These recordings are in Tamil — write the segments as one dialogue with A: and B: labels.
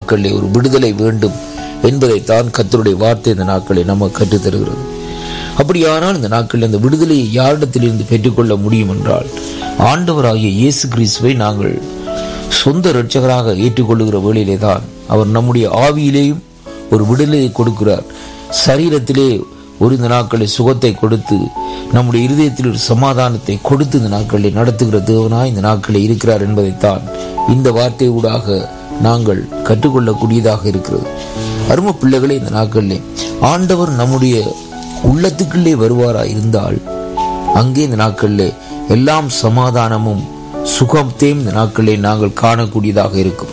A: நாட்களிலே ஒரு விடுதலை வேண்டும் என்பதைத்தான் கத்தருடைய வார்த்தை இந்த நாட்களை நமக்கு கற்றுத் தருகிறது அப்படியானால் இந்த நாட்களில் அந்த விடுதலையை யாரிடத்திலிருந்து பெற்றுக்கொள்ள முடியும் என்றால் ஆண்டவராகிய இயேசு கிறிஸ்துவை நாங்கள் சொந்த இரட்சகராக ஏற்றுக்கொள்ளுகிற வேளையிலே தான் அவர் நம்முடைய ஆவியிலேயும் ஒரு விடுதலையை கொடுக்கிறார் சரீரத்திலே ஒரு இந்த நாட்களை சுகத்தை கொடுத்து நம்முடைய இருதயத்தில் ஒரு சமாதானத்தை கொடுத்து இந்த நாட்களை நடத்துகிற தேவனாய் இந்த நாட்களில் இருக்கிறார் என்பதைத்தான் இந்த வார்த்தை ஊடாக நாங்கள் கற்றுக்கொள்ளக்கூடியதாக இருக்கிறது அரும பிள்ளைகளே இந்த நாட்களிலே ஆண்டவர் நம்முடைய உள்ளத்துக்குள்ளே வருவாராய் இருந்தால் அங்கே இந்த நாட்களிலே எல்லாம் சமாதானமும் சுகத்தையும் இந்த நாட்களிலே நாங்கள் காணக்கூடியதாக இருக்கும்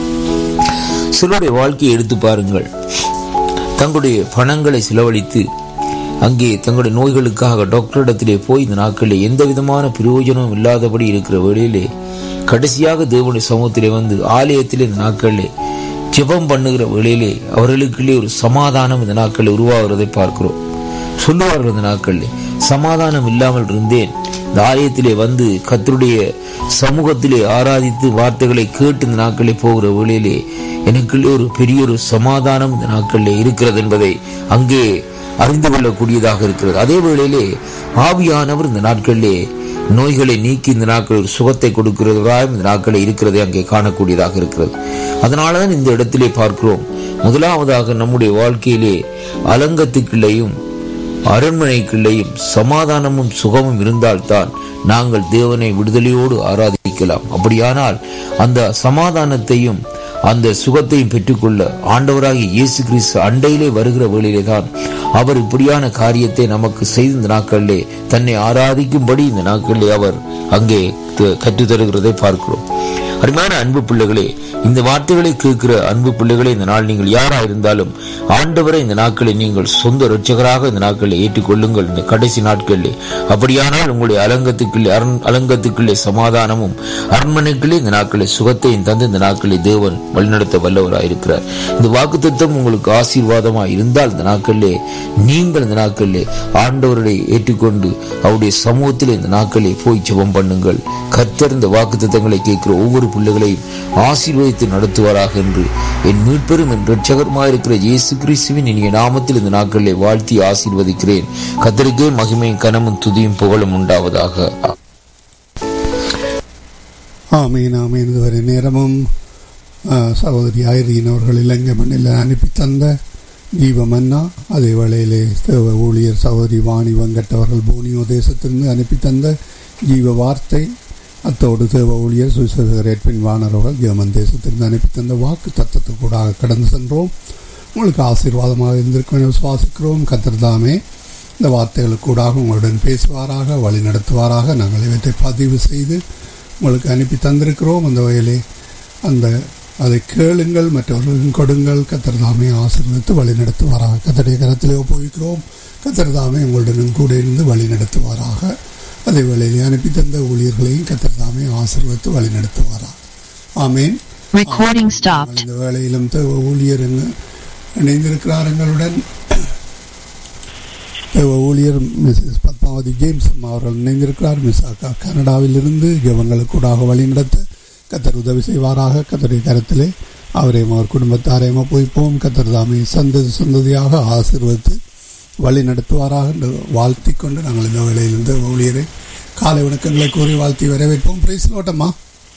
A: சிலருடைய வாழ்க்கையை எடுத்து பாருங்கள் தங்களுடைய பணங்களை செலவழித்து அங்கே தங்களுடைய நோய்களுக்காக டாக்டரிடத்திலே போய் இந்த நாட்களில் எந்த விதமான பிரயோஜனமும் இல்லாதபடி இருக்கிற வேளையிலே கடைசியாக தேவனுடைய சமூகத்திலே வந்து ஆலயத்திலே இந்த நாட்களிலே ஜெபம் பண்ணுகிற வேளையிலே அவர்களுக்குள்ளே ஒரு சமாதானம் இந்த நாட்களில் உருவாகிறதை பார்க்கிறோம் சொல்லுவார்கள் இந்த நாட்களில் சமாதானம் இல்லாமல் இருந்தேன் இந்த ஆலயத்திலே வந்து கத்தருடைய சமூகத்திலே ஆராதித்து வார்த்தைகளை கேட்டு இந்த நாட்களில் போகிற வேளையிலே எனக்குள்ளே ஒரு பெரிய ஒரு சமாதானம் இந்த நாட்களிலே இருக்கிறது என்பதை அங்கே அறிந்து கொள்ளக்கூடியதாக இருக்கிறது அதே வேளையிலே ஆவியானவர் இந்த நாட்களிலே நோய்களை நீக்கி இந்த நாட்கள் ஒரு சுகத்தை கொடுக்கிறவராயும் இந்த நாட்களை இருக்கிறதை அங்கே காணக்கூடியதாக இருக்கிறது அதனாலதான் இந்த இடத்திலே பார்க்கிறோம் முதலாவதாக நம்முடைய வாழ்க்கையிலே அலங்கத்துக்குள்ளேயும் அரண்மனைக்குள்ளேயும் சமாதானமும் சுகமும் இருந்தால்தான் நாங்கள் தேவனை விடுதலையோடு ஆராதிக்கலாம் அப்படியானால் அந்த சமாதானத்தையும் அந்த சுகத்தையும் பெற்றுக்கொள்ள ஆண்டவராகிய இயேசு கிறிஸ்து அண்டையிலே வருகிற வேளையிலே தான் அவர் இப்படியான காரியத்தை நமக்கு செய்த இந்த நாட்களிலே தன்னை ஆராதிக்கும்படி இந்த நாட்களிலே அவர் அங்கே கற்றுத் தருகிறதை பார்க்கிறோம் அருமையான அன்பு பிள்ளைகளே இந்த வார்த்தைகளை கேட்கிற அன்பு பிள்ளைகளே இந்த நாள் நீங்கள் யாரா இருந்தாலும் ஆண்டவரை இந்த நாட்களை நீங்கள் சொந்த ரட்சகராக இந்த நாட்களை ஏற்றுக்கொள்ளுங்கள் இந்த கடைசி நாட்களிலே அப்படியானால் உங்களுடைய அலங்கத்துக்குள்ளே அரண் அலங்கத்துக்குள்ளே சமாதானமும் அரண்மனைக்குள்ளே இந்த நாட்களை சுகத்தையும் தந்து இந்த நாட்களை தேவன் வழிநடத்த வல்லவராயிருக்கிறார் இந்த வாக்கு தத்துவம் உங்களுக்கு ஆசீர்வாதமாக இருந்தால் இந்த நாட்களிலே நீங்கள் இந்த நாட்களிலே ஆண்டவரை ஏற்றுக்கொண்டு அவருடைய சமூகத்தில் இந்த நாட்களை போய் ஜெபம் பண்ணுங்கள் கர்த்தர் இந்த வாக்கு தத்தங்களை கேட்கிற ஒவ்வொரு பிள்ளைகளையும் ஆசீர்வதித்து நடத்துவாராக என்று என் மீட்பெரும் என் ரட்சகருமாயிருக்கிற இயேசு கிறிஸ்துவின் இனிய நாமத்தில் இந்த நாட்களிலே வாழ்த்தி ஆசீர்வதிக்கிறேன் கத்தருக்கே மகிமையும் கனமும் துதியும் புகழும் உண்டாவதாக
B: ஆமீன் ஆமீன் இதுவரை நேரமும் ஆ, சகோதரி ஐரீன் அவர்கள் இலங்கை மண்ணில் அனுப்பி தந்த ஜீவமன்னா அதே வேளையிலே தேவ ஊழியர் சகோதரி வாணி வெங்கட் அவர்கள் போனியோ தேசத்திலிருந்து அனுப்பி தந்த ஜீவ வார்த்தை அத்தோடு தேவ ஊழியர் சுவிசேஷகர் எட்வின் வாணர் அவர்கள் ஜெர்மன் தேசத்திலிருந்து அனுப்பி தந்த வாக்கு தத்துவத்துக்கூடாக கடந்து சென்றோம் உங்களுக்கு ஆசீர்வாதமாக இருந்திருக்கும் என விசுவாசிக்கிறோம் கத்திரதாமே இந்த வார்த்தைகளுக்கூடாக உங்களுடன் பேசுவாராக வழி நடத்துவாராக நாங்கள் இவற்றை பதிவு செய்து உங்களுக்கு அனுப்பி தந்திருக்கிறோம் அந்த வகையிலே அந்த அதை கேளுங்கள் மற்றவர்களுக்கும் கொடுங்கள் கத்திரதாமே ஆசீர்வதித்து வழி நடத்துவாராக கத்தடைய கரத்திலே ஒப்புவிக்கிறோம் கத்திரதாமே உங்களுடனும் கூட இருந்து வழி நடத்துவாராக அதே வேளையிலே அனுப்பி தந்த ஊழியர்களையும் கத்திரதாமே ஆசீர்வதித்து வழி நடத்துவாராக ஆமேன்
C: Recording stopped.
B: இந்த வேளையிலும் தேவ ஊழியர் இங்கு இணைந்திருக்கிறார் எங்களுடன் தேவ ஊழியர் மிஸ்ஸஸ் பத்மாவதி ஜேம்ஸ் அம்மா அவர்கள் இணைந்திருக்கிறார் மிஸ் அக்கா கனடாவிலிருந்து ஜெபங்களுக்கூடாக வழிநடத்த கத்தர் உதவி செய்வாராக கத்தருடைய கரத்திலே அவரையும் அவர் குடும்பத்தாரையும் ஒப்புவிப்போம் கத்தர் தாமே சந்ததி சந்ததியாக ஆசீர்வதித்து வழி நடத்துவாராக என்று வாழ்த்திக் கொண்டு நாங்கள் இந்த வேளையிலிருந்து ஊழியரை காலை வணக்கங்களை கூறி வாழ்த்தி வரவேற்போம் பிரைஸ் லோட்டம்மா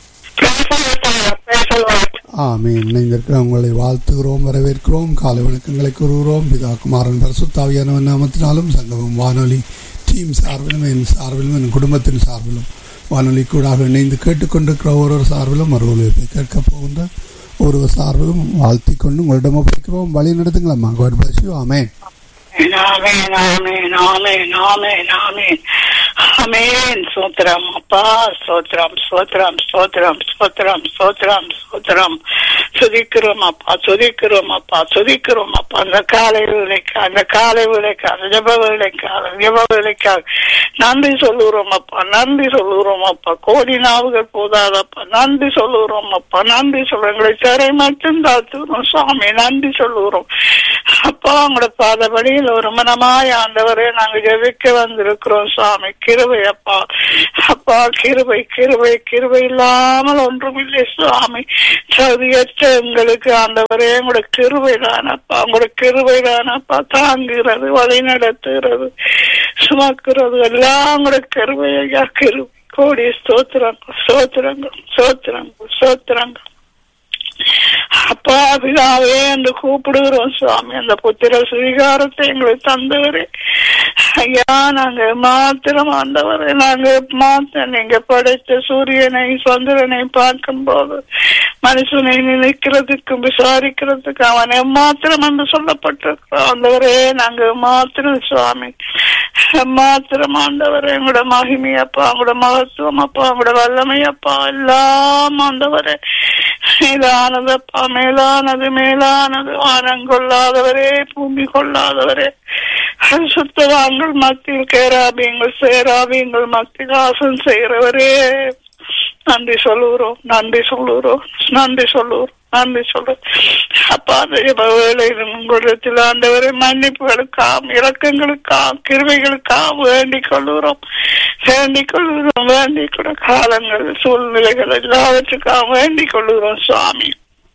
B: ஆமீன் இணைந்திருக்கிற உங்களை வாழ்த்துகிறோம் வரவேற்கிறோம் காலை வணக்கங்களை கூறுகிறோம் பிதா குமாரன் பரசுத்தாவியானவன் நாமத்தினாலும் சங்கமம் வானொலி டீம் சார்பிலும் என் சார்பிலும் என் குடும்பத்தின் சார்பிலும் வானொலி கூடாக இணைந்து கேட்டுக்கொண்டிருக்கிற ஒவ்வொரு சார்பிலும் ஒரு ஒளிபை கேட்க போகின்ற ஒருவர் சார்பிலும் வாழ்த்திக் கொண்டு உங்களிடம் ஒப்படைக்கிறோம் வழி நடத்துங்களம்மா காட் பிளஸ் யூ ஆமேன்
D: ஆமென் ஆமென் ஆமென் ஆமென் ஆமென் ஆமென் சோத்ரம் அப்பா சோத்ரம் சோத்ரம் சோத்ரம் சோத்ரம் சோத்ரம் சோத்ரம் சுதிக்கிறோம் அப்பா சுதிக்கிறோம் அப்பா சுதிக்கிறோம் அப்பா அந்த காலை வேலைக்கு அந்த காலை வேலைக்கு அந்த ஜப வேலைக்கு அந்த ஜப வேலைக்கு நன்றி சொல்லுகிறோம் அப்பா நன்றி சொல்லுகிறோம் அப்பா கோடி நாவுகள் போதாதப்பா நன்றி சொல்லுகிறோம் அப்பா நன்றி சொல்றோம் எங்களை சிறை மட்டும் தாத்துகிறோம் சுவாமி நன்றி சொல்லுகிறோம் அப்பா உங்களோட பாதபடியில் ஒரு மனமாய் ஆண்டவரே நாங்க ஜெபிக்க வந்திருக்கிறோம் சுவாமி கிருபை அப்பா அப்பா கிருபை கிருபை கிருபை இல்லாமல் ஒன்றுமில்லை சுவாமி சதியற்ற எங்களுக்கு ஆண்டவரே உங்களோட கிருபை தானப்பா உங்களோட கிருபை தானப்பா தாங்குகிறது வழி நடத்துகிறது சுமக்கிறது எல்லாம் உங்களோட கிருபை ஐயா கிருபை கோடி ஸ்தோத்திரங்கள் ஸ்தோத்திரங்கள் ஸ்தோத்திரங்கள் ஸ்தோத்திரங்கள் அப்பா பிதாவே என்று கூப்பிடுகிறோம் சுவாமி அந்த புத்திர சுவீகாரத்தை எங்களுக்கு தந்தவரே ஐயா நாங்க மாத்திரம் ஆண்டவரே நாங்க மாத்த நீங்க படைத்த சூரியனை சந்திரனை பார்க்கும் போது மனுஷனை நினைக்கிறதுக்கும் விசாரிக்கிறதுக்கு அவனை மாத்திரம் என்று சொல்லப்பட்டிருக்கிறோம் ஆண்டவரே நாங்க மாத்திரம் சுவாமி மாத்திரம் ஆண்டவரே உங்களோட மகிமையப்பா உங்களோட மகத்துவம் அப்பா உங்களோட வல்லமையப்பா எல்லாம் ஆண்டவரே மேலானதப்பா மேலானது மேலானது வானம் கொள்ளாதவரே பூமி கொள்ளாதவரே சுத்தவான்கள் மத்தியில் கேராபியங்கள் சேராபியங்கள் மத்தியில் ஆசன் செய்கிறவரே நன்றி சொல்லுகிறோம் நன்றி சொல்லுகிறோம் நன்றி சொல்லுகிறோம் நன்றி சொல்றோம் அப்பா அந்த வேலையில் உங்களிடத்தில் ஆண்டவரை மன்னிப்புகளுக்காம் இரக்கங்களுக்காம் கிருவைகளுக்காம் வேண்டிக் கொள்ளுகிறோம் வேண்டிக் கொள்ளுகிறோம் வேண்டிக் கொள்ள காலங்கள் சூழ்நிலைகள் எல்லாவற்றுக்காக வேண்டிக் கொள்ளுகிறோம் சுவாமி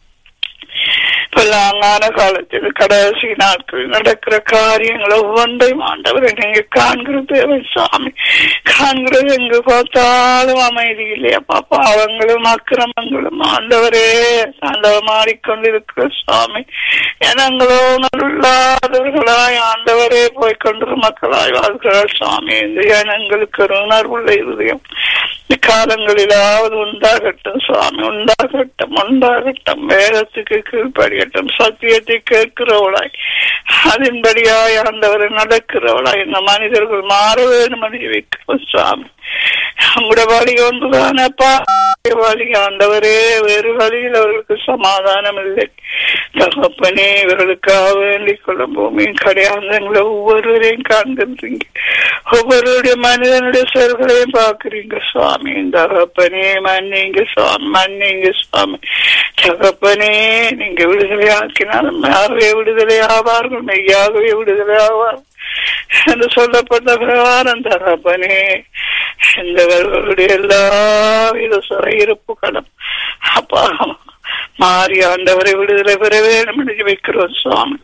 D: பல்லாங்கான காலத்தில் கடைசி நாட்களில் நடக்கிற காரியங்கள் ஒவ்வொன்றையும் ஆண்டவரை நீங்க காண்கிறது தேவன் சுவாமி காண்கிறது எங்கு பார்த்தாலும் அமைதி இல்லையப்பா பாவங்களும் அக்கிரமங்களும் ஆண்டவரே ஆண்டவ மாறிக்கொண்டிருக்கிற சுவாமி எனங்களோ நல்லாதவர்களாய் ஆண்டவரே போய் கொண்டிரு மக்களாய் வாழ்கிறார் சுவாமி இந்த ஜனங்களுக்கு ஒரு உணர்வுள்ள இருதயம் காலங்களிலாவது உண்டாகட்டும் சுவாமி உண்டாகட்டும் உண்டாகட்டும் வேதத்துக்கு கீழ்படியட்டும் சத்தியத்தை கேட்கிறவளாய் அதன்படியாய் ஆண்டவரை நடக்கிறவளாய் இந்த மனிதர்கள் மாற வேண்டும் என்று வைக்கிறோம் சுவாமி உங்களோட வழி ஒன்றுதானப்பா வழி ஆண்டவரே வேறு வழியில் அவர்களுக்கு சமாதானம் இல்லை தகப்பனே இவர்களுக்காக வேண்டிக் கொள்ளும் பூமியின் கடையாந்தங்களை ஒவ்வொருவரையும் காண்கின்றீங்க ஒவ்வொருடைய மனிதனுடைய செயல்களையும் பாக்குறீங்க சுவாமி தகப்பனே மன்னிங்க சுவாமி மன்னிங்க சுவாமி தகப்பனே நீங்க விடுதலை ஆக்கினாலும் யாரவே விடுதலை ஆவார்கள் மெய்யாகவே விடுதலை ஆவார்கள் என்று சொல்லப்பட்ட பிரகாரம் தகப்பனே எந்தவர்களுடைய எல்லா வித சிறையிருப்புகளும் அப்பா மாறி ஆண்டவரை விடுதலை பெற வேண்டும் என்று வைக்கிறோம் சுவாமி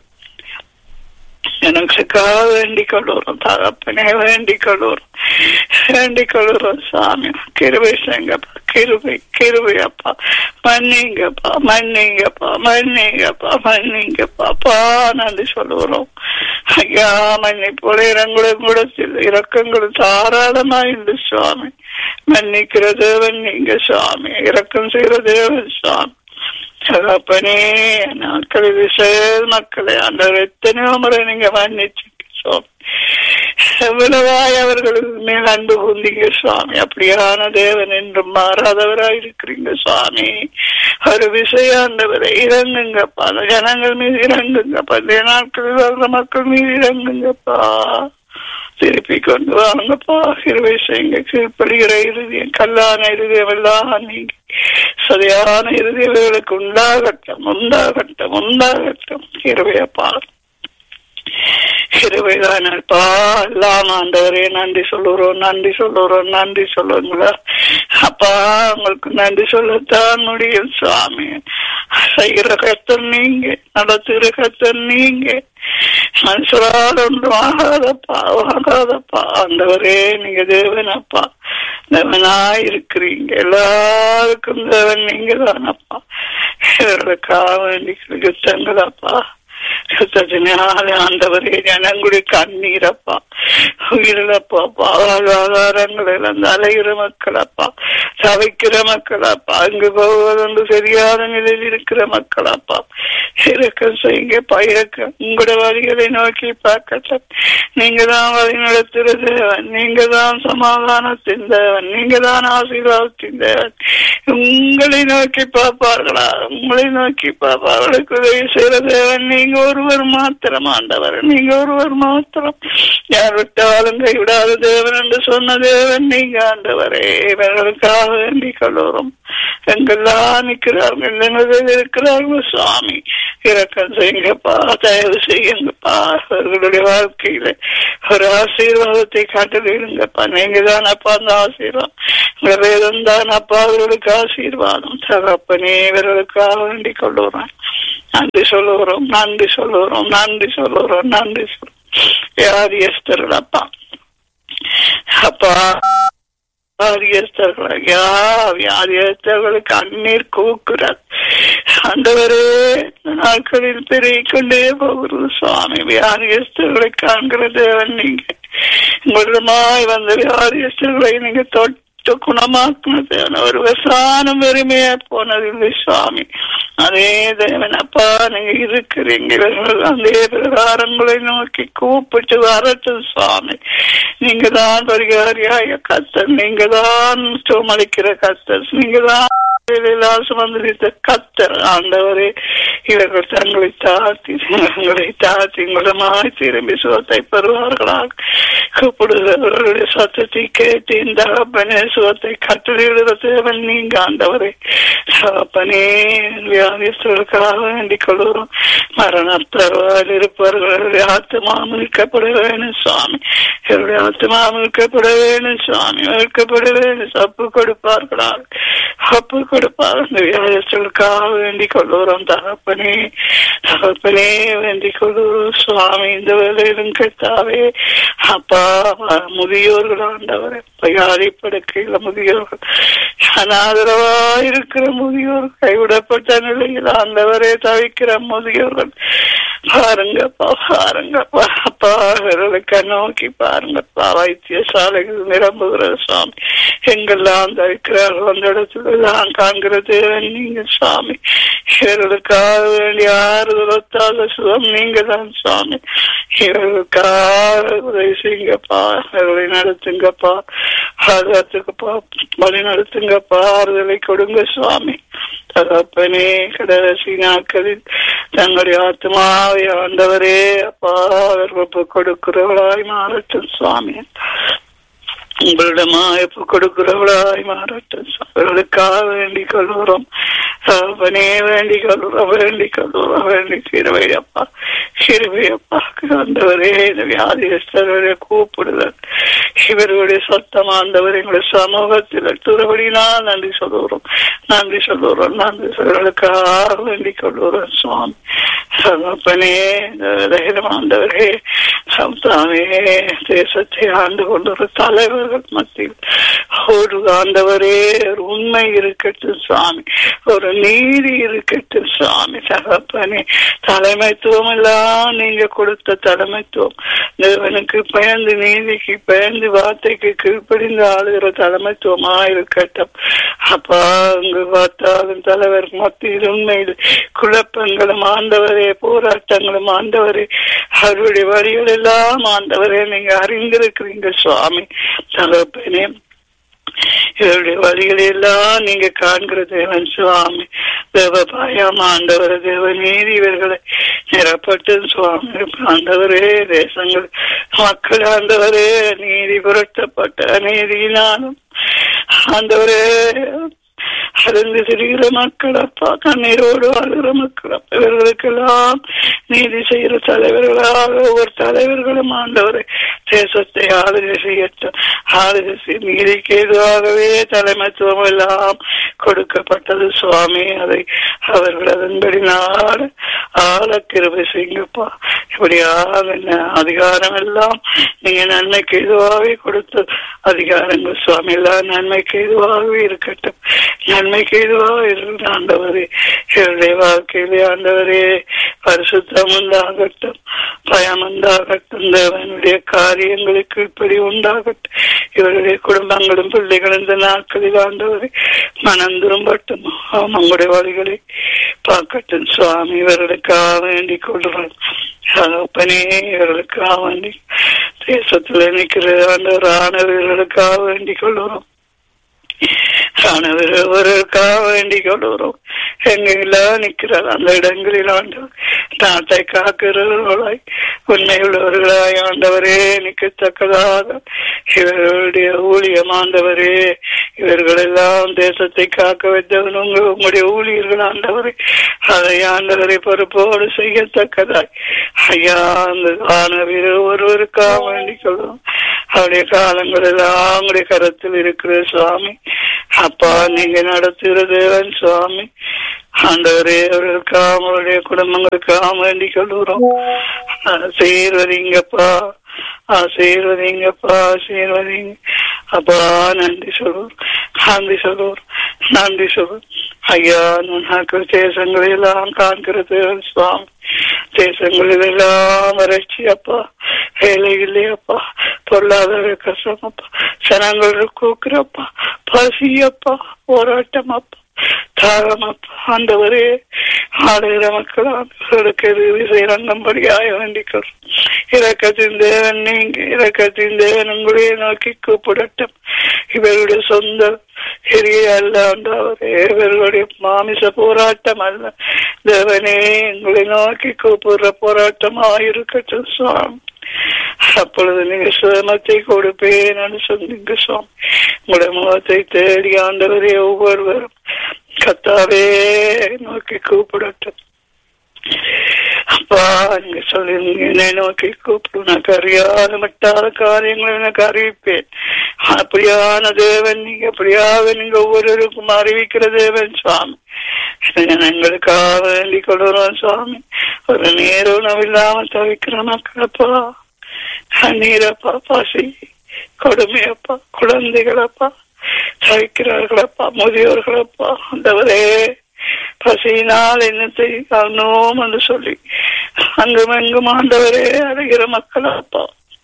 D: எனக்குக்காக வேண்டிக் கொள்ளுறோம் தகப்பனே வேண்டிக் கொள்ளுறோம் வேண்டிக் கொள்ளுறோம் சாமி கிருபை செங்கப்பா கிருபை கிருபை அப்பா மன்னிங்கப்பா மன்னிங்கப்பா மன்னிங்கப்பா மன்னிங்கப்பா அப்பா நன்றி சொல்லுகிறோம் ஐயா மன்னிப்போட இரங்களும் கூடத்தில் இரக்கங்களும் தாராளமாயிருந்து சுவாமி மன்னிக்கிற தேவன் நீங்க சுவாமி இரக்கம் செய்கிற தேவன் சுவாமி தகப்பனே நாட்களில் செயல் மக்களை அந்த எத்தனையோ முறை நீங்க மன்னிச்சீங்க சுவாமி எவ்வளவாய் அவர்களுக்கு மேல் அன்பு கொண்டீங்க சுவாமி அப்படியான தேவன் என்றும் மாறாதவராய் இருக்கிறீங்க சுவாமி ஒரு விஷயம் ஆண்டவரை இறங்குங்கப்பா அந்த ஜனங்கள் மீது இறங்குங்கப்பா இந்த நாட்களில் வர்ற மக்கள் மீது இறங்குங்கப்பா திருப்பி கொண்டு வாங்கப்பா இருவை செய்யுங்க கீழ்ப்படுகிற இறுதியம் கல்லான இறுதியம் எல்லாம் நீங்க சரியான இறுதியவர்களுக்கு உண்டாகட்டும் உண்டாகட்டும் உண்டாகட்டும் இருவையப்பா கிருபைதானப்பா எல்லாம் ஆண்டவரே நன்றி சொல்லுறோம் நன்றி சொல்லுறோம் நன்றி சொல்லுங்களா அப்பா உங்களுக்கு நன்றி சொல்லத்தான் முடியும் சுவாமி செய்கிற கத்தன் நீங்க நடத்துகிற கத்தன் நீங்க மனுஷரால் ஒன்றும் ஆகாதப்பா ஆகாதப்பா ஆண்டவரே நீங்க தேவனப்பா தேவனாய் இருக்கிறீங்க எல்லாருக்கும் தேவன் நீங்க தானப்பா இவர்களுக்காக வேண்டி யுத்தங்களப்பா யுத்தத்தினாலே ஆண்டவரே ஜனங்களுடைய கண்ணீரப்பா உயிரிழப்பா வாழ்வாதாரங்கள் இழந்து அலைகிற மக்களப்பா தவிக்கிற மக்களப்பா அங்கு போவதென்று தெரியாத நிலையில் இருக்கிற மக்களப்பா இறக்கம் செய்யுங்க பயிரக்கம் உங்களோட வழிகளை நோக்கி பார்க்கட்டும் நீங்க தான் வழி நடத்துகிற தேவன் நீங்க தான் சமாதானத்தின் தேவன் நீங்க தான் ஆசீர்வாதத்தின் தேவன் உங்களை நோக்கி பார்ப்பார்களா உங்களை நோக்கி பார்ப்பார்களுக்கு உதவி செய்கிற தேவன் நீங்க ஒருவர் மாத்திரம் ஆண்டவர் நீங்க ஒருவர் மாத்திரம் யார் விட்டாலும் கைவிடாத தேவன் என்று சொன்ன தேவன் நீங்க ஆண்டவரே இவர்களுக்காக வேண்டிக் கொள்ளுறோம் எங்கெல்லாம் நிற்கிறார்கள் எங்களில் இருக்கிறார்கள் சுவாமி இறக்கம் செய்யுங்கப்பா தயவு செய்யுங்கப்பா அவர்களுடைய வாழ்க்கையில ஒரு ஆசீர்வாதத்தை காட்டுவீங்கப்பா நீங்க தான் அப்பா அந்த ஆசீர்வாதம் உங்க வேதம் தான் அப்பா அவர்களுக்கு ஆசீர்வாதம் தகப்பனே இவர்களுக்காக வேண்டிக் கொள்ளுறேன் நன்றி சொல்லுகிறோம் நன்றி சொல்லுகிறோம் நன்றி சொல்லுகிறோம் நன்றி சொல்லுறோம் வியாதியஸ்தர்கள் அப்பா அப்பா வியாதியஸ்தர்கள் ஐயா வியாதியஸ்தர்களுக்கு அந்நீர் கூக்குறார் ஆண்டவரே இந்த நாட்களில் பெருகிக் கொண்டே போகிறது சுவாமி வியாதியஸ்தர்களை காண்கிற தேவன் நீங்க உங்களிடமாய் வந்த வியாதியஸ்தர்களை நீங்க தொட்டு குணமாக்குனது ஒரு விசானம் வெறுமையா போனதில்லை சுவாமி அதே தேவன் அப்பா நீங்க இருக்கிறீங்க இவர்கள் அதே பிரகாரங்களை நோக்கி கூப்பிட்டு வரட்டும் சுவாமி நீங்க தான் பரிகாரியாய கத்தர் நீங்க தான் சோமளிக்கிற கத்தர் நீங்க தான் சுமந்திரித்த கத்தர் ஆண்டவரே இவர்கள் தங்களை தாழ்த்தி தங்களை தாழ்த்தி உங்களமாய் திரும்பி சுகத்தை பெறுவார்களாக கூப்பிடுகிறவர்களுடைய சத்தத்தை கேட்டு இந்த அப்பனே சுகத்தை கட்டளையிடுகிற தேவன் நீங்க ஆண்டவரே அப்பனே வியாதிஸ்தர்களுக்காக வேண்டிக் கொள்கிறோம் மரணத்தருவால் இருப்பவர்களுடைய ஆத்மா மீட்கப்பட வேணும் சுவாமி இவருடைய ஆத்மா மீட்கப்பட வேணும் சுவாமி மீட்கப்பட வேணும் சப்பு கொடுப்பார்களாக அப்பு கொடுப்பார் அந்த வியாதிஸ்தர்களுக்காக வேண்டிக் கொள்கிறோம் தகப்பனே தகப்பனே வேண்டிக் கொள்கிறோம் சுவாமி இந்த வேலையிலும் கேட்டாவே அப்பா முதியோர்கள் ஆண்டவர் வியாதிப்படுக்கையில முதியோர்கள் அனாதரவா இருக்கிற முதியோர் கைவிடப்பட்ட நிலையில் ஆண்டவரே தவிக்கிற முதியோர்கள் பாருங்கப்பா பாருங்கப்பா அப்பா அவர்களுக்கு நோக்கி பாருங்கப்பா வைத்தியசாலைகள் நிரம்புகிற சுவாமி எங்கெல்லாம் தவிக்கிறார்கள் அந்த இடத்துல எல்லாம் காண்கிற தேவன் நீங்க சுவாமி இவர்களுக்காக வேண்டிய ஆறுதல் ஒத்தாத சுகம் நீங்க தான் சுவாமி இவர்களுக்காக உதவி செய்யுங்கப்பா இவர்களை நடத்துங்கப்பா பாதுகாத்துக்குப்பா வழி நடத்துங்கப்பா ஆறுதலை கொடுங்க சுவாமி தகப்பனே கடைசி நாட்களில் தங்களுடைய ஆத்மாவை ஆண்டவரே அப்பா அவர்கள் கொடுக்கிறவளாய் மாறட்டும் சுவாமி உங்களிடமா எப்ப கொடுக்கிறவளாய் மாறட்டும் அவர்களுக்காக வேண்டிக் கொள்கிறோம் அவனே வேண்டிக் கொள்கிறோம் வேண்டிக் கொள்கிறோம் வேண்டி சிறுவையப்பா சிறுவையப்பா ஆண்டவரே இந்த வியாதியஸ்தருடைய கூப்பிடுதல் இவர்களுடைய சத்தம் ஆண்டவர் எங்களுடைய சமூகத்தில் துறவடினால் நன்றி சொல்லுகிறோம் நன்றி சொல்லுகிறோம் நன்றி சொல்லுகளுக்காக வேண்டிக் கொள்கிறோம் சுவாமி சகப்பனே ஆண்டவரே சம்தாமே தேசத்தை ஆண்டு கொண்டு தலைவர்கள் மத்தியில் ஒரு ஆண்டவரே ஒரு உண்மை இருக்கட்டும் சுவாமி ஒரு நீதி இருக்கட்டும் சுவாமி சகப்பனே தலைமைத்துவம் எல்லாம் நீங்க கொடுத்த தலைமைத்துவம் தேவனுக்கு பயந்து நீதிக்கு பயந்து வார்த்தைக்கு கீழ்ப்படிந்து ஆளுகிற தலைமைத்துவமா இருக்கட்டும் அப்பா அங்கு பார்த்தாலும் தலைவர் மத்தியில் உண்மையில் குழப்பங்களும் ஆண்டவரே போராட்டங்களும் ஆண்டவரே அவருடைய வழிகள் எல்லாம் ஆண்டவரே நீங்க அறிந்திருக்கிறீங்க சுவாமி தகப்பனே இவருடைய வழிகளை எல்லாம் நீங்க காண்கிற தேவன் சுவாமி தேவ பாயம் ஆண்டவர் தேவ நீதி இவர்களை நிரப்பட்டு சுவாமி ஆண்டவரே தேசங்கள் மக்கள் ஆண்டவரே நீதி புரட்டப்பட்ட நீதியினாலும் ஆண்டவரே அருந்து திரிகிற மக்கள் அப்பா கண்ணீரோடு வாழ்கிற மக்கள் அப்பா இவர்களுக்கெல்லாம் நீதி செய்கிற தலைவர்களாக ஒவ்வொரு தலைவர்களும் ஆண்டவரை தேசத்தை ஆளுகை செய்யட்டும் ஆளுகை செய் நீதிக்கு எதுவாகவே தலைமைத்துவம் எல்லாம் கொடுக்கப்பட்டது சுவாமி அதை அவர்கள் அதன்படி நாடு ஆள கிருபை செய்யுங்கப்பா இப்படியாக அதிகாரம் எல்லாம் நீங்க நன்மைக்கு எதுவாகவே கொடுத்த அதிகாரங்கள் சுவாமி எல்லாம் நன்மைக்கு எதுவாகவே இருக்கட்டும் நன்மைக்கு எதுவாக இருக்கிற ஆண்டவரே என்னுடைய வாழ்க்கையிலே ஆண்டவரே பரிசுத்தம் உண்டாகட்டும் பயம் உண்டாகட்டும் தேவனுடைய காரியங்களுக்கு இப்படி உண்டாகட்டும் இவருடைய குடும்பங்களும் பிள்ளைகளும் இந்த நாட்களில் ஆண்டவரை மனம் திரும்பட்டும் அவங்களுடைய வழிகளை பார்க்கட்டும் சுவாமி இவர்களுக்காக வேண்டிக் கொள்கிறோம் தகப்பனே இவர்களுக்காக வேண்டி தேசத்தில் நிற்கிற ஆண்டவர் ஆனவர்களுக்காக வேண்டிக் கொள்கிறோம் ஆனவர் ஒருவருக்காக வேண்டிக் கொள்கிறோம் எங்கெல்லாம் நிற்கிறார் அந்த இடங்களில் ஆண்டு நாட்டை காக்கிறவர்களாய் உண்மையுள்ளவர்களாய் ஆண்டவரே நிற்கத்தக்கதாக இவர்களுடைய ஊழியம் ஆண்டவரே இவர்கள் எல்லாம் தேசத்தை காக்க வைத்தவன் உங்க உங்களுடைய ஊழியர்கள் ஆண்டவரே அதை ஆண்டவரை பொறுப்போடு செய்யத்தக்கதாய் ஐயா அந்த ஆனவீர ஒருவருக்காக வேண்டிக் கொள்ளும் அவருடைய காலங்கள் எல்லாம் உங்களுடைய கரத்தில் இருக்கிற சுவாமி அப்பா நீங்க நடத்துகிற தேவன் சுவாமி ஆண்டவரே அவர்களுக்காக அவருடைய குடும்பங்களுக்காக வேண்டிக் கொள்கிறோம் ஆசீர்வதிங்கப்பா ஆசீர்வதிங்கப்பா ஆசீர்வதிங்க அப்பா நன்றி சொல்வோம் நன்றி சொல்வோம் நன்றி சொல்வோம் ஐயா நாட்கள் தேசங்களை எல்லாம் காண்கிறது சுவாமி தேசங்களில் எல்லாம் வறட்சி அப்பா வேலை இல்லையப்பா பொருளாதார கஷ்டம் அப்பா ஜனங்கள் கூக்குறப்பா பசியப்பா போராட்டம் அப்பா தாகமப்பா ஆண்டவரே ஆடுகிற மக்கள் ஆண்டவர்களுக்கு எதிரி செய்யறம்படியாக வேண்டிக்கிறோம் இறக்கத்தின் தேவன் நீங்க இறக்கத்தின் தேவன் உங்களையே நோக்கி கூப்பிடட்டும் இவருடைய சொந்த எரிய அல்ல ஆண்டவரே இவர்களுடைய மாமிச போராட்டம் அல்ல தேவனே உங்களை நோக்கி கூப்பிடுற போராட்டமாக இருக்கட்டும் சுவாமி அப்பொழுது நீங்க சுதமத்தை கொடுப்பேன் சொன்னீங்க சுவாமி உங்களுடைய முகத்தை தேடி ஆண்டவரே ஒவ்வொருவரும் கத்தாவே நோக்கி கூப்பிடட்டும் அப்பா நீங்க சொல்லிருந்தீங்க என்னை நோக்கி கூப்பிடும் எனக்கு அறியாத மட்டாத காரியங்களை எனக்கு அறிவிப்பேன் அப்படியான தேவன் நீங்க அப்படியாக நீங்க ஒவ்வொருவருக்கும் அறிவிக்கிற தேவன் சுவாமி எங்களுக்காக வேண்டிக் கொள்கிறோம் சுவாமி ஒரு நேரம் உணவில்லாம தவிக்கிற மக்களப்பா கண்ணீரப்பா பசி கொடுமையப்பா குழந்தைகளப்பா தவிக்கிறார்களப்பா முதியோர்களப்பா அந்தவரே பசியினால் என்னத்தை காணோம் என்று சொல்லி அங்கும் எங்கும் ஆண்டவரே அடைகிற மக்களப்பா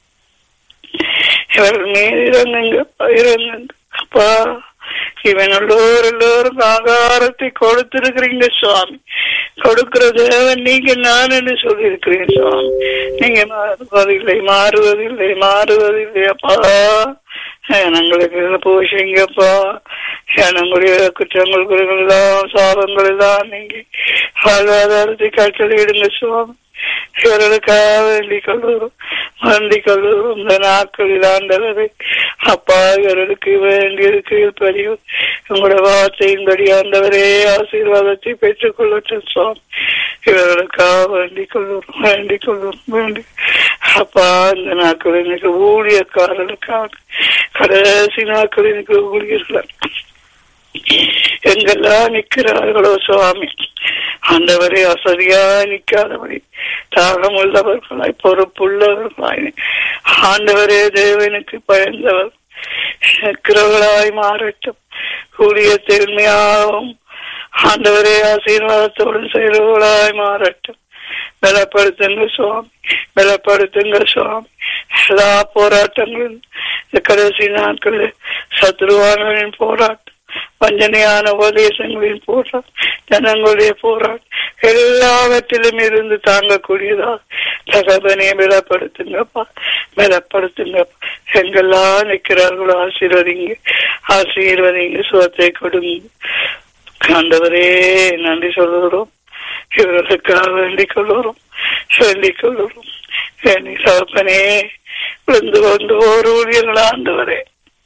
D: இவர்கள் மீது இறங்குங்கப்பா இறங்குங்க அப்பா இவன் எல்லோரும் எல்லோரும் ஆகாரத்தை கொடுத்திருக்கிறீங்க சுவாமி கொடுக்கிற தேவன் நீங்க நான் என்று சொல்லியிருக்கிறேன் சுவாமி நீங்க மாறுவதில்லை மாறுவதில்லை மாறுவதில்லை அப்பா எங்களுக்கு போஷிங்கப்பா எனங்களுடைய குற்றங்கள் குறைகள் எல்லாம் சாபங்கள் எல்லாம் நீங்க வாழ்வாதாரத்தை கட்டளையிடுங்க சுவாமி இவர்களுக்காக வேண்டிக் கொள்கிறோம் வேண்டிக் கொள்கிறோம் இந்த நாட்களில் ஆண்டவரை அப்பா இவர்களுக்கு வேண்டியிருக்கு பதிவு உங்களோட வார்த்தையின்படி ஆண்டவரே ஆசீர்வாதத்தை பெற்றுக் கொள்ளட்டும் சுவாமி இவர்களுக்காக வேண்டிக் கொள்கிறோம் வேண்டிக் கொள்கிறோம் வேண்டி அப்பா இந்த நாட்கள் எனக்கு ஊழியக்காரர்களுக்காக கடைசி நாட்கள் எனக்கு ஊழியர்கள் எங்கெல்லாம் நிற்கிறார்களோ சுவாமி ஆண்டவரே அசதியா நிற்காதபடி தாகம் உள்ளவர்களாய் பொறுப்புள்ளவர்களாய் ஆண்டவரே தேவனுக்கு பயந்தவர் நிற்கிறவர்களாய் மாறட்டும் கூடிய திறமையாகவும் ஆண்டவரே ஆசீர்வாதத்தோடு செய்கிறவர்களாய் மாறட்டும் பலப்படுத்துங்க சுவாமி பலப்படுத்துங்க சுவாமி எல்லா போராட்டங்களும் இந்த கடைசி நாட்களில் சத்ருவானவரின் போராட்டம் வஞ்சனையான உபதேசங்களின் போராட்டம் ஜனங்களுடைய போராட்டம் எல்லாவற்றிலும் இருந்து தாங்கக்கூடியதா தகவனே பலப்படுத்துங்கப்பா பலப்படுத்துங்கப்பா எங்கெல்லாம் நிற்கிறார்களோ ஆசீர்வதிங்க ஆசீர்வதிங்க சுகத்தை கொடுங்க ஆண்டவரே நன்றி சொல்லுகிறோம் இவர்களுக்காக வேண்டிக் கொள்ளுறோம் வேண்டிக் கொள்ளுறோம் வேண்டி சகப்பனே விழுந்து கொண்டு ஓர் ஊழியர்கள் ஆண்டவரே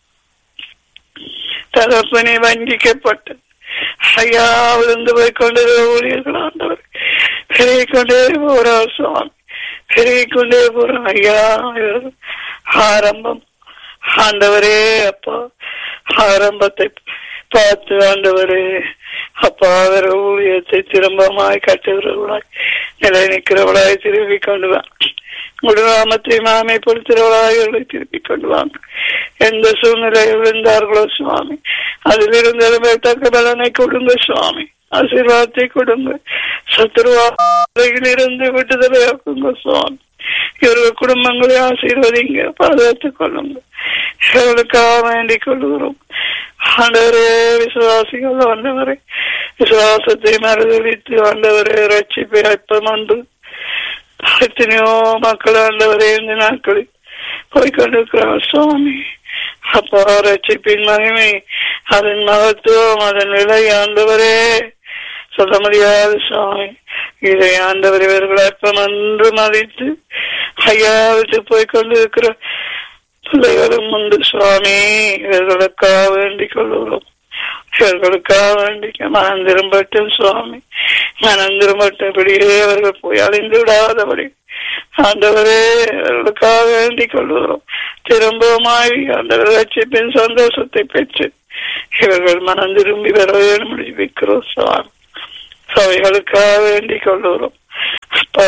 D: தகப்பனே வஞ்சிக்கப்பட்டு ஐயா விழுந்து போய் கொண்டிருக்கிற ஊழியர்கள் ஆண்டவர் பெருகி கொண்டே போறார் சுவாமி பெருகி கொண்டே போறோம் ஐயா ஆரம்பம் ஆண்டவரே அப்பா ஆரம்பத்தை பார்த்து ஆண்டவரே அப்பா அவர் ஊழியத்தை திரும்பமாய் கட்டுகிறவர்களாய் நிலை நிற்கிறவளாய் திரும்பி கொண்டு வாங்க குடும்பத்தை மாமைப்படுத்துகிறவளாய் இவர்களை திருப்பி கொண்டு வாங்க எந்த சூழ்நிலையில் இருந்தார்களோ சுவாமி அதிலிருந்து தக்க பலனை கொடுங்க சுவாமி ஆசீர்வாதத்தை கொடுங்க சத்துருவாயில் இருந்து விட்டுதலையாக்குங்க சுவாமி இவர்கள் குடும்பங்களை ஆசீர்வதிங்க பாதுகாத்துக் கொள்ளுங்க இவர்களுக்காக வேண்டிக் கொள்கிறோம் ஆண்டவரே விசுவாசிகள் ஆண்டவரே விசுவாசத்தை மறுதளித்து ஆண்டவரே ரட்சிப்பை அற்பம் உண்டு எத்தனையோ மக்கள் ஆண்டவரே இந்த நாட்களில் போய்கொண்டிருக்கிறார் சுவாமி அப்பா ரட்சிப்பின் மகிமை அதன் மகத்துவம் அதன் விலை ஆண்டவரே சொல்ல முடியாது சுவாமி இதை ஆண்டவர் இவர்கள் அற்பம் என்று மதித்து ஐயா விட்டு போய் கொண்டு இருக்கிற பிள்ளைகளும் உண்டு சுவாமி இவர்களுக்காக வேண்டிக் கொள்கிறோம் இவர்களுக்காக வேண்டிக்க மனம் திரும்பட்டும் சுவாமி மனம் திரும்பட்டபடியே அவர்கள் போய் அழிந்து விடாதபடி ஆண்டவரே அவர்களுக்காக வேண்டிக் கொள்கிறோம் திரும்பவுமாய் ஆண்டவர் ரட்சிப்பின் சந்தோஷத்தை பெற்று இவர்கள் மனம் திரும்பி வர வேண்டும் வைக்கிறோம் சுவாமி சபைகளுக்காக வேண்டிக் கொள்கிறோம் அப்பா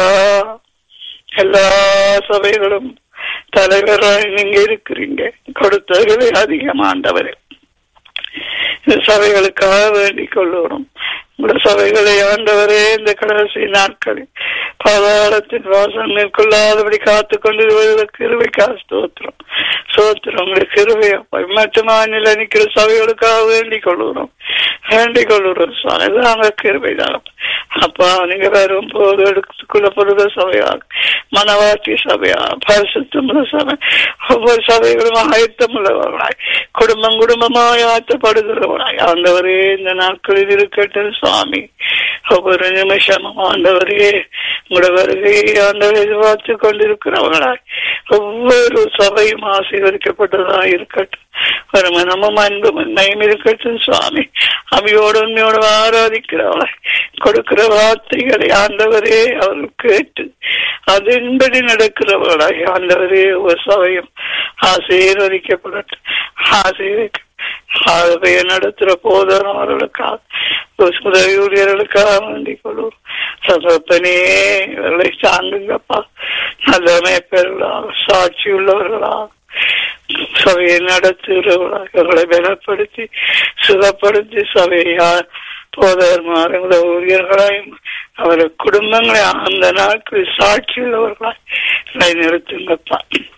D: எல்லா சபைகளும் தலைவராய் நீங்க இருக்கிறீங்க கொடுத்தவர்களே அதிகமாண்டவரே இந்த சபைகளுக்காக வேண்டிக் கொள்ளுகிறோம் உங்களோட சபைகளை ஆண்டவரே இந்த கடைசி நாட்களில் பாதாளத்தின் வாசம் மேற்கொள்ளாதபடி காத்து கொண்டு கிருவைக்கா ஸ்தோத்திரம் சோத்திரம் உங்களுடைய கிருவையை மட்டுமா நிலை நிற்கிற சபைகளுக்காக வேண்டிக் கொள்ளுகிறோம் வேண்டிக் கொள்ளுகிறோம் சுவாமி நாங்க கிருவை தான் அப்பா நீங்க வரும் போது எடுத்துக்கொள்ள பொழுது சபையா மனவாட்டி சபையா பரிசுத்தமுள்ள சபை ஒவ்வொரு சபைகளும் ஆயத்தமுள்ளவர்களாய் குடும்பம் குடும்பமாய் ஆயத்தப்படுகிறவர்களாய் ஆண்டவரே இந்த நாட்களில் இருக்கட்டும் சுவாமி ஒவ்வொரு நிமிஷமும் ஆண்டவரே உங்களோட வருகையை ஆண்டவர் எதிர்பார்த்து கொண்டிருக்கிறவர்களாய் ஒவ்வொரு சபையும் ஆசீர்வதிக்கப்பட்டதாக இருக்கட்டும் ஒரு மனமும் அன்பும் உண்மையும் இருக்கட்டும் சுவாமி அவையோடு உண்மையோடு ஆராதிக்கிறவளாய் கொடுக்கிற வார்த்தைகளை ஆண்டவரே அவர்கள் கேட்டு அதன்படி நடக்கிறவர்களாய் ஆண்டவரே ஒரு சபையும் ஆசீர்வதிக்கப்படட்டும் ஆசீர்வதிக்க ஆகவே நடத்துற போதும் அவர்களுக்காக உதவி ஊழியர்களுக்காக வேண்டிக் கொள்வோம் சகப்பனே இவர்களை சார்ந்துங்கப்பா நல்ல மேற்பெறலாக சாட்சி உள்ளவர்களாக சபையை நடத்துகிறவர்களாக இவர்களை பலப்படுத்தி சுகப்படுத்தி சபையா போதர்மாரங்கள ஊழியர்களாயும் அவர குடும்பங்களை அந்த நாட்களில் சாட்சி உள்ளவர்களாய் நிறுத்துங்கப்பா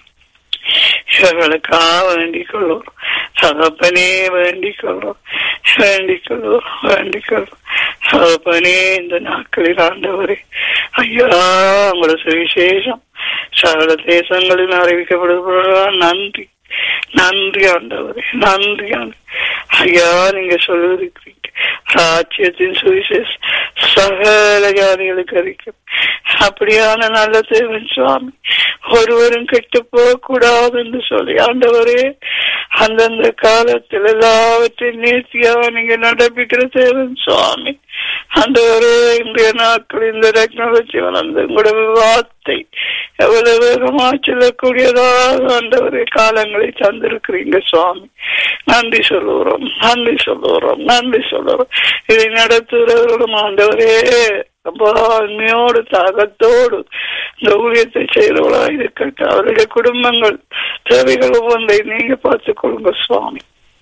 D: இவர்களுக்காக வேண்டிக் கொள்வோம் சகப்பனே வேண்டிக் கொள்வோம் வேண்டிக் கொள்வோம் வேண்டிக் கொள்வோம் சகப்பனே இந்த நாட்களில் ஆண்டவரே ஐயா உங்களோட சுவிசேஷம் சகல தேசங்களில் அறிவிக்கப்படுவதா நன்றி நன்றி ஆண்டவரே நன்றி ஆண்டு ஐயா நீங்க சொல்லிருக்கிறீங்க ராஜ்யத்தின் சுவிசேஷம் சகல ஜாதிகளுக்கு அறிக்கும் அப்படியான நல்ல தேவன் சுவாமி ஒருவரும் கெட்டு போக கூடாது என்று சொல்லி ஆண்டவரே அந்தந்த காலத்தில் எல்லாவற்றையும் நேர்த்தியாக நீங்க நடப்பிக்கிற தேவன் சுவாமி ஆண்டவரே இன்றைய நாட்கள் இந்த டெக்னாலஜி வளர்ந்து உங்களோட வார்த்தை எவ்வளவு வேகமா செல்லக்கூடியதாக ஆண்டவரே காலங்களை தந்திருக்கிறீங்க சுவாமி நன்றி சொல்லுகிறோம் நன்றி சொல்லுகிறோம் நன்றி சொல்லுகிறோம் இதை நடத்துகிறவர்களும் ஆண்டவரே ரொம்ப அண்மையோடு தாகத்தோடு இந்த ஊழியத்தை செய்கிறவளா இருக்கட்டும் அவருடைய குடும்பங்கள் தேவைகள் ஒவ்வொன்றை நீங்க பார்த்துக் கொள்ளுங்க சுவாமி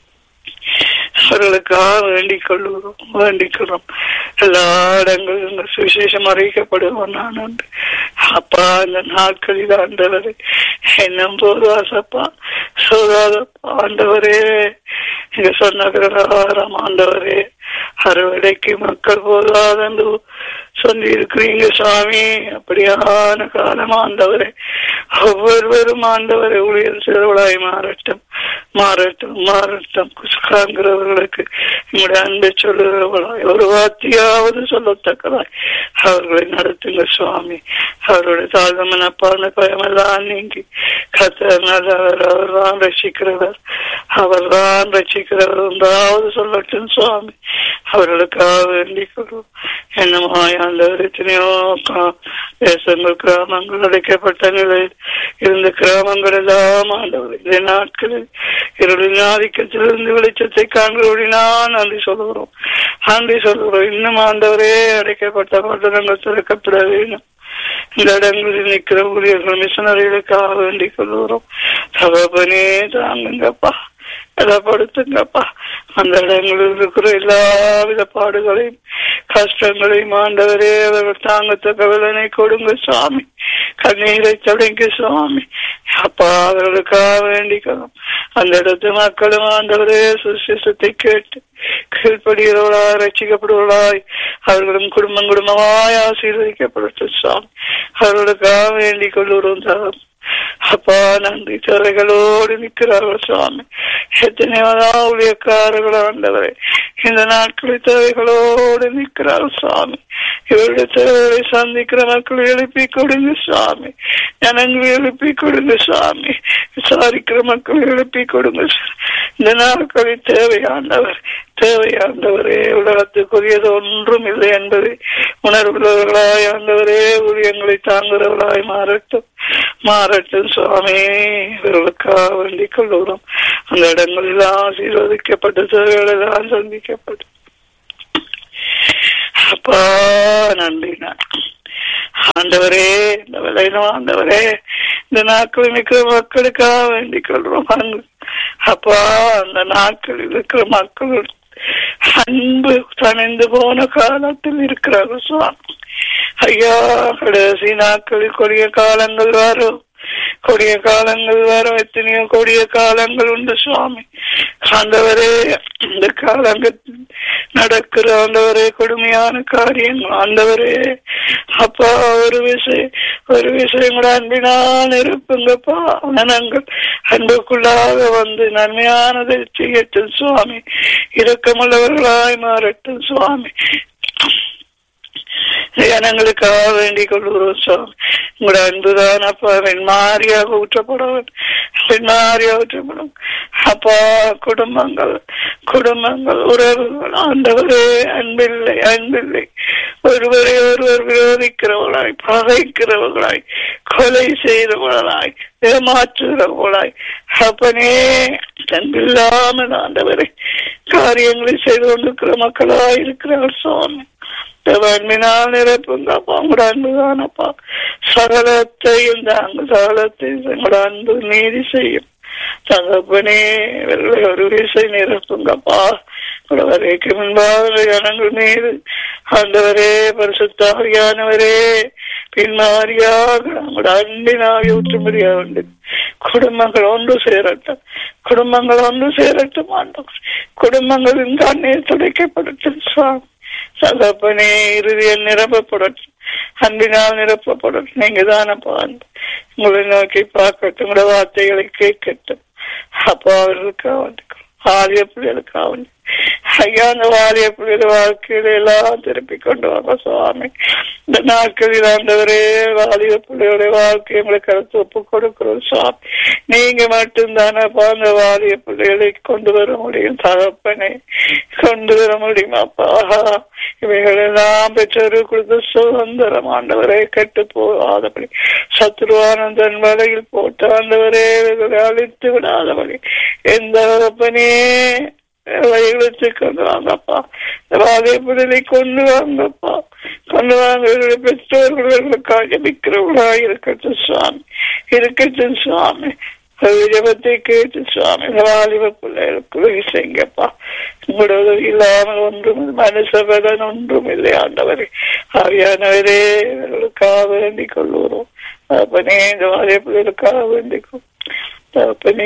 D: அவர்களுக்காக வேண்டிக் கொள்ளுகிறோம் வேண்டிக் கொள்றோம் எல்லா இடங்களிலும் சுவிசேஷம் அறிவிக்கப்படுவோம் நான் உண்டு அப்பா இந்த நாட்களில் ஆண்டவரே என்னும் போது ஆசப்பா சோதாதப்பா ஆண்டவரே நீங்க சொன்ன பிரகாரம் ஆண்டவரே அறுவடைக்கு மக்கள் போதாதென்று சொல்லி இருக்கிறீங்க சுவாமி அப்படியான காலம் ஆண்டவரே ஒவ்வொருவரும் ஆண்டவரை ஊழியர் சிறுவளாய் மாறட்டும் மாறட்டும் மாறட்டும் குசுகாங்கிறவர்களுக்கு உங்களுடைய அன்பை சொல்லுகிறவளாய் ஒரு வார்த்தையாவது சொல்லத்தக்கதாய் அவர்களை நடத்துங்க சுவாமி அவருடைய தாழ்ந்த மனப்பான பயமெல்லாம் நீங்கி கத்தர் நல்லவர் அவர் தான் ரசிக்கிறவர் அவர் தான் ரசிக்கிறவர் என்றாவது சொல்லட்டும் சுவாமி அவர்களுக்காக வேண்டிக் கொள்வோம் என்னமாய் ஆண்டவர் எத்தனையோ தேசங்கள் கிராமங்கள் அடைக்கப்பட்ட நிலையில் இருந்த கிராமங்கள் எல்லாம் ஆண்டவர் இந்த நாட்களில் இருளின் ஆதிக்கத்திலிருந்து வெளிச்சத்தை காண்கிறபடினா நன்றி சொல்லுகிறோம் நன்றி சொல்லுகிறோம் இன்னும் ஆண்டவரே அடைக்கப்பட்ட பட்டணங்கள் திறக்கப்பட வேண்டும் இந்த இடங்களில் நிற்கிற ஊழியர்கள் மிஷனரிகளுக்காக வேண்டிக் கொள்கிறோம் சகோபனே தாங்குங்கப்பா பலப்படுத்துங்கப்பா அந்த இடங்களில் இருக்கிற எல்லா வித பாடுகளையும் கஷ்டங்களையும் ஆண்டவரே அவர்கள் தாங்கத்தக்க விலனை கொடுங்க சுவாமி கண்ணீரை தொடங்க சுவாமி அப்பா அவர்களுக்காக வேண்டிக்கணும் அந்த இடத்து மக்களும் ஆண்டவரே சுசிசத்தை கேட்டு கீழ்ப்படுகிறவர்களாய் ரசிக்கப்படுவர்களாய் அவர்களும் குடும்பம் குடும்பமாய் ஆசீர்வதிக்கப்படட்டும் சுவாமி அவர்களுக்காக வேண்டிக் கொள்ளுகிறோம் அப்பா நன்றி தேவைகளோடு நிற்கிறார்கள் சுவாமி எத்தனையோ ஊழியக்காரர்கள் ஆண்டவரே இந்த நாட்களில் தேவைகளோடு நிற்கிறார்கள் சுவாமி இவருடைய தேவைகளை சந்திக்கிற மக்களை எழுப்பி கொடுங்க சுவாமி ஜனங்களை எழுப்பி கொடுங்க சுவாமி விசாரிக்கிற மக்களை எழுப்பி கொடுங்க இந்த நாட்களில் தேவையாண்டவர் தேவையாண்டவரே உலகத்துக்குரியது ஒன்றும் இல்லை என்பதை உணர்வுள்ளவர்களாய் ஆண்டவரே ஊழியங்களை தாங்குறவர்களாய் மாறட்டும் மாறட்டும் சுவாமி இவர்களுக்காக வேண்டிக் கொள்ளுகிறோம் அந்த இடங்களில் ஆசீர்வதிக்கப்பட்ட தேவைகள் எல்லாம் சந்திக்கப்பட்டு அப்பா நன்றி நான் ஆண்டவரே இந்த விளையிலும் ஆண்டவரே இந்த நாட்களில் இருக்கிற மக்களுக்காக வேண்டிக் கொள்றோம் அப்பா அந்த நாட்களில் இருக்கிற மக்கள் அன்பு தணிந்து போன காலத்தில் இருக்கிறார்கள் சுவாமி ஐயா கடைசி நாட்களில் கொடிய காலங்கள் வரும் கொடிய காலங்கள் வரும் எத்தனையோ கொடிய காலங்கள் உண்டு சுவாமி ஆண்டவரே இந்த காலங்கள் நடக்கிற ஆண்டவரே கொடுமையான காரியங்கள் ஆண்டவரே அப்பா ஒரு விஷயம் ஒரு விஷயம் கூட அன்பினால் இருப்புங்கப்பா மனங்கள் அன்புக்குள்ளாக வந்து நன்மையானதை செய்யட்டும் சுவாமி இரக்கமுள்ளவர்களாய் மாறட்டும் சுவாமி ஜனங்களுக்காக வேண்டிக் கொள்கிறோம் சுவாமி உங்களோட அன்புதான் அப்பா வெண்மாரியாக ஊற்றப்படும் வெண்மாரியாக ஊற்றப்படும் அப்பா குடும்பங்கள் குடும்பங்கள் உறவுகள் ஆண்டவரே அன்பில்லை அன்பில்லை ஒருவரை ஒருவர் விரோதிக்கிறவர்களாய் பகைக்கிறவர்களாய் கொலை செய்தவர்களாய் ஏமாற்றுகிறவர்களாய் அப்பனே அன்பில்லாமல் ஆண்டவரை காரியங்களை செய்து கொண்டிருக்கிற மக்களாய் இருக்கிறார் சுவாமி அன்பினால் நிரப்புங்கப்பா உங்களோட அன்புதானப்பா சகலத்தையும் தாங்க சகலத்தையும் உங்களோட அன்பு நீதி செய்யும் தகப்பனே இவர்களை ஒரு விசை நிரப்புங்கப்பா வரைக்கு முன்பாக ஜனங்கள் மீது ஆண்டவரே பரிசுத்தாரியானவரே பின்மாரியாக நம்முடைய அன்பினாக ஊற்றுமதியாக உண்டு குடும்பங்கள் ஒன்று சேரட்டும் குடும்பங்கள் ஒன்று சேரட்டும் ஆண்டவர் குடும்பங்களின் கண்ணீர் துடைக்கப்படட்டும் சுவாமி சகப்பனே இறுதியில் நிரப்பப்படட்டும் அன்பினால் நிரப்பப்படட்டும் நீங்க தானப்பா அன்பு உங்களை நோக்கி பார்க்கட்டும் உங்களோட வார்த்தைகளை கேட்கட்டும் அப்பா அவர்களுக்காக வந்து ஆலய பிள்ளைகளுக்காக வந்து ஐயா அந்த வாலிய பிள்ளைகள் வாழ்க்கையில எல்லாம் திருப்பி கொண்டு வாங்க சுவாமி இந்த நாட்களில் ஆண்டவரே வாலிய பிள்ளையோட வாழ்க்கை எங்களுக்கு கருத்து ஒப்பு கொடுக்கிறோம் சுவாமி நீங்க மட்டும்தானப்பா அந்த வாலிய பிள்ளைகளை கொண்டு வர முடியும் தகப்பனை கொண்டு வர முடியுமாப்பா இவைகளெல்லாம் பெற்றோரு கொடுத்த சுதந்திரம் ஆண்டவரை கெட்டு போகாதபடி சத்ருவானந்தன் வலையில் போட்டு ஆண்டவரே இவைகளை அழித்து விடாதபடி எந்த தகப்பனே வயலுக்கு கொண்டு வாங்கப்பா வாதை புதலை கொண்டு வாங்கப்பா கொண்டு வாங்க பெற்றோர்களுக்காக நிற்கிறவர்களா இருக்கட்டும் சுவாமி இருக்கட்டும் சுவாமி விஜபத்தை கேட்டு சுவாமி வாலிப பிள்ளைகளுக்கு உதவி செய்யுங்கப்பா உங்களோட உதவி இல்லாமல் ஒன்றும் மனுஷபலன் ஒன்றும் இல்லை ஆண்டவரே ஆவியானவரே இவர்களுக்காக வேண்டிக் கொள்ளுகிறோம் அப்பனே இந்த வாலிப பிள்ளைகளுக்காக வேண்டிக் அப்பனே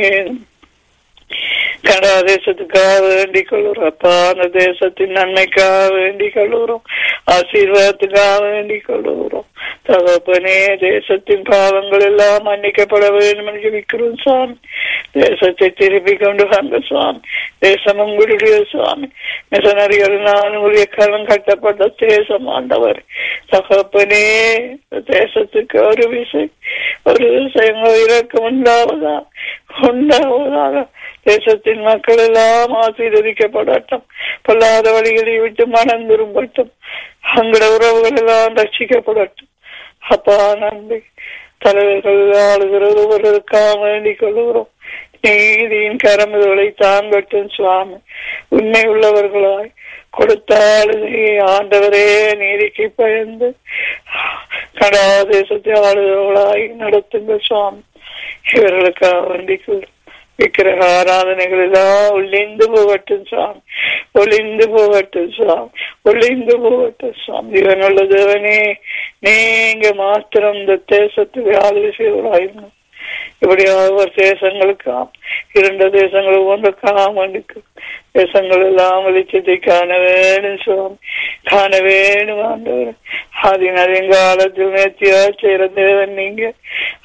D: கனடா தேசத்துக்காக வேண்டிக் கொள்ளுறோம் அப்பா அந்த தேசத்தின் நன்மைக்காக வேண்டிக் கொள்ளுறோம் ஆசீர்வாதத்துக்காக வேண்டிக் கொள்ளுகிறோம் தகப்பனே தேசத்தின் பாவங்கள் எல்லாம் மன்னிக்கப்பட வேண்டும் என்று ஜெபிக்கிறோம் சுவாமி தேசத்தை திருப்பி கொண்டு வாங்க சுவாமி தேசம் உங்களுடைய சுவாமி மிஷனரிகள் நான் உங்களுடைய கரம் கட்டப்பட்ட தேசம் ஆண்டவர் தகப்பனே தேசத்துக்கு ஒரு விசை ஒரு விஷயம் இறக்கம் உண்டாவதா உண்டாவதாக தேசத்தின் மக்கள் எல்லாம் ஆசீர்வதிக்கப்படட்டும் பொல்லாத வழிகளை விட்டு மனம் திரும்பட்டும் அங்கட உறவுகள் எல்லாம் ரட்சிக்கப்படட்டும் அப்பா நன்றி தலைவர்கள் ஆளுகிறது ஒருவருக்காக வேண்டிக் கொள்கிறோம் நீதியின் கரமுதலை தாங்கட்டும் சுவாமி உண்மை உள்ளவர்களாய் கொடுத்தால் ஆண்டவரே நீதிக்கு பயந்து கடா தேசத்தை ஆளுகிறவர்களாய் நடத்துங்க சுவாமி இவர்களுக்காக வேண்டிக் கொள்ளும் விக்கிரக ஆராதனைகள் எல்லாம் ஒளிந்து போகட்டும் சுவாமி ஒளிந்து போகட்டும் சுவாமி ஒளிந்து போகட்டும் சுவாமி இவனுள்ள தேவனே நீங்க மாத்திரம் இந்த தேசத்துக்கு ஆளுகை செய்வதாயிருந்தோம் இப்படி ஒவ்வொரு தேசங்களுக்காம் இரண்டு தேசங்கள் ஒன்றுக்காம் ஒன்றுக்கு தேசங்கள் எல்லாம் வெளிச்சத்தை காண வேணும் சுவாமி காண வேணும் ஆண்டவர் ஆதி நதிங்காலத்தில் நேர்த்தியா செய்கிற தேவன் நீங்க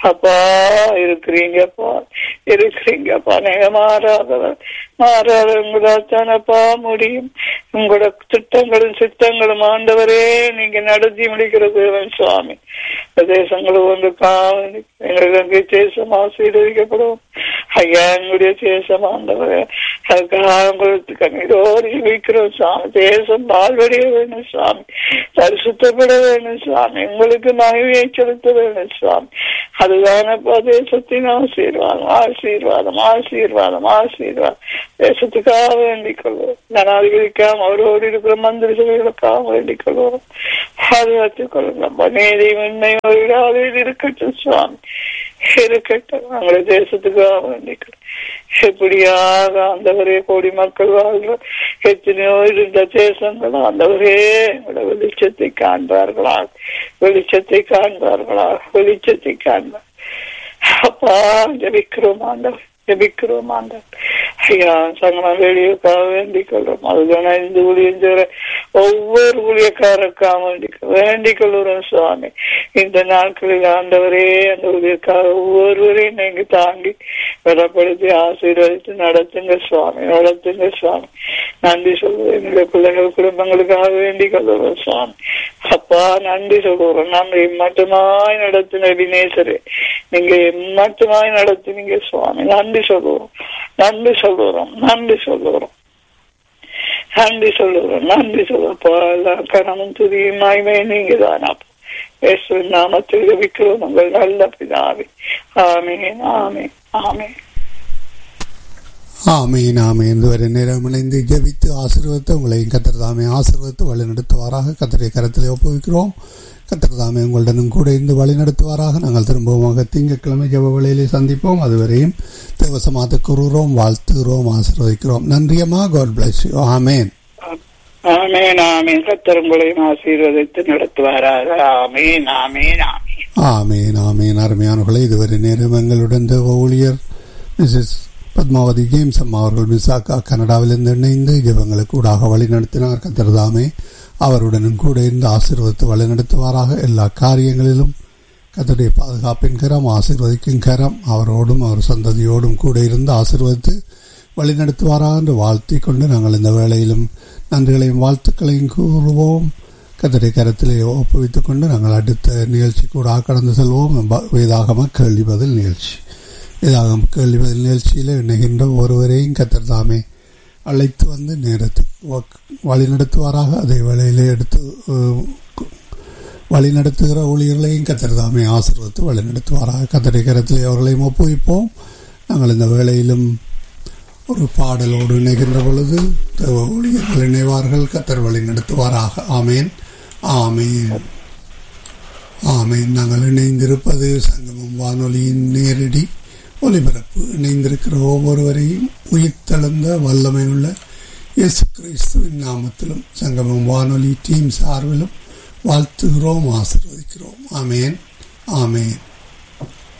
D: அப்பா இருக்கிறீங்கப்பா இருக்கிறீங்கப்பா நீங்க மாறாதவர் மாறாதவங்களால் தானப்பா முடியும் உங்களோட திட்டங்களும் சித்தங்களும் ஆண்டவரே நீங்க நடத்தி முடிக்கிற தேவன் சுவாமி பிரதேசங்களும் ஒன்று காவல் எங்களுக்கு தேசம் ஆசீர்வதிக்கப்படும் ஐயா எங்களுடைய தேசம் ஆண்டவரே அதுக்காக உங்களுக்கு கண்ணீரோடு வைக்கிறோம் சுவாமி தேசம் வாழ்வடைய வேணும் சுவாமி பரிசுத்தப்பட வேணும் சுவாமி உங்களுக்கு மகிழ்ச்சியை செலுத்த வேணும் சுவாமி அதுதானப்பா தேசத்தின் ஆசீர்வாதம் ஆசீர்வாதம் ஆசீர்வாதம் ஆசீர்வாதம் தேசத்துக்காக வேண்டிக் கொள்வோம் ஜனாதிபதிக்காக அவரோடு இருக்கிற மந்திரி சபைகளுக்காக வேண்டிக் கொள்வோம் பாதுகாத்துக் கொள்ளுங்க நீதி உண்மை ஒரு இருக்கட்டும் சுவாமி இருக்கட்டும் நம்முடைய தேசத்துக்காக வேண்டிக்கிறோம் எப்படியாக அந்தவரே கோடி மக்கள் வாழ்ற எத்தனையோ இருந்த தேசங்கள் அந்தவரே எங்களோட வெளிச்சத்தை காண்பார்களா வெளிச்சத்தை காண்பார்களா வெளிச்சத்தை காண்பார் அப்பா ஜபிக்கிறோம் ஆண்டவர் ஜபிக்கிறோம் ஆண்டவர் ஐயா சங்கம வேடியோக்காக வேண்டிக் கொள்றோம் அதுதானே இந்த ஊழியம் செய்ற ஒவ்வொரு ஊழியக்காரருக்காக வேண்டிக் வேண்டிக் கொள்கிறோம் சுவாமி இந்த நாட்களில் ஆண்டவரே அந்த ஊழியக்காக ஒவ்வொருவரையும் நீங்க தாங்கி பலப்படுத்தி ஆசீர்வதித்து நடத்துங்க சுவாமி நடத்துங்க சுவாமி நன்றி சொல்லுவோம் என்னுடைய பிள்ளைகள் குடும்பங்களுக்காக வேண்டிக் கொள்கிறோம் சுவாமி அப்பா நன்றி சொல்லுவோம் நன்றி மட்டுமாய் நடத்தின வினேசரே நீங்க மட்டுமாய் நடத்தினீங்க சுவாமி நன்றி சொல்லுவோம் நன்றி சொல்லுறோம் நன்றி சொல்லுறோம் நன்றி சொல்லுறோம் நன்றி சொல்லுவோம் கணமும் துதியும் மகிமை நீங்க தானா இயேசு நாமத்தில் ஜெபிக்கிறோம் உங்கள் நல்ல பிதாவே ஆமீன் ஆமீன் ஆமீன்
B: ஆமீன் ஆமீன் இதுவரை நேரம் இணைந்து ஜெபித்து ஆசீர்வதித்து உங்களையும் கத்தர் தாமே ஆசீர்வதித்து வழிநடத்துவாராக கத்தரை கரத்திலே ஒப்புவிக்கிறோம் கத்தர் தாமே உங்களுடனும் கூட இருந்து வழிநடத்துவாராக நாங்கள் திரும்பவும் திங்கட்கிழமை ஜெப வேளையிலே சந்திப்போம் அதுவரையும் தேவசமாத்த கூறுகிறோம் வாழ்த்துகிறோம் ஆசீர்வதிக்கிறோம் நன்றியம்மா காட் பிளஸ் யூ ஆமேன்
D: ஆமீன் ஆமீன் கத்தர் உங்களையும் ஆசீர்வதித்து நடத்துவாராக ஆமீன் ஆமீன் ஆமீன்
B: ஆமீன் ஆமீன் அருமையானவர்களே இதுவரை நேரம் எங்களுடன் தேவ ஊழியர் மிஸ்ஸஸ் பத்மாவதி ஜேம்ஸ் அம்மா அவர்கள் மிசாக்கா கனடாவிலிருந்து இணைந்து ஜெபங்களுக்கு கூடாக வழி நடத்தினார் கத்தர்தாமே அவருடனும் கூட இருந்து ஆசீர்வதித்து வழிநடத்துவாராக எல்லா காரியங்களிலும் கத்தருடைய பாதுகாப்பின் கரம் ஆசீர்வதிக்கும் கரம் அவரோடும் அவர் சந்ததியோடும் கூட இருந்து ஆசீர்வதித்து வழிநடத்துவாராக என்று வாழ்த்தி கொண்டு நாங்கள் இந்த வேளையிலும் நன்றிகளையும் வாழ்த்துக்களையும் கூறுவோம் கத்தரை கரத்திலே ஒப்புவித்துக் கொண்டு நாங்கள் அடுத்த நிகழ்ச்சி கூட கடந்து செல்வோம் வேதாகம கேள்வி பதில் நிகழ்ச்சி வேதாகம கேள்வி பதில் நிகழ்ச்சியில் இணைகின்ற ஒருவரையும் கத்தர் தாமே அழைத்து வந்து நேரத்துக்கு வழி நடத்துவாராக அதை வேளையிலே எடுத்து வழி நடத்துகிற ஊழியர்களையும் கத்தர் தாமே ஆசீர்வத்து வழி நடத்துவாராக கத்தரை கரத்திலே அவர்களையும் ஒப்புவிப்போம் நாங்கள் இந்த வேளையிலும் ஒரு பாடலோடு இணைகின்ற பொழுது தேவ ஊழியர்கள் இணைவார்கள் கத்தர் வழி நடத்துவாராக ஆமேன் ஆமேன் ஆமேன் நாங்கள் இணைந்திருப்பது சங்கமம் வானொலியின் நேரடி ஒலிபரப்பு இணைந்திருக்கிற ஒவ்வொருவரையும் உயிர்த்தெழுந்த வல்லமை உள்ள இயேசு கிறிஸ்துவின் நாமத்திலும் சங்கமம் வானொலி டீம் சார்பிலும் வாழ்த்துகிறோம் ஆசிர்வதிக்கிறோம் ஆமேன் ஆமேன்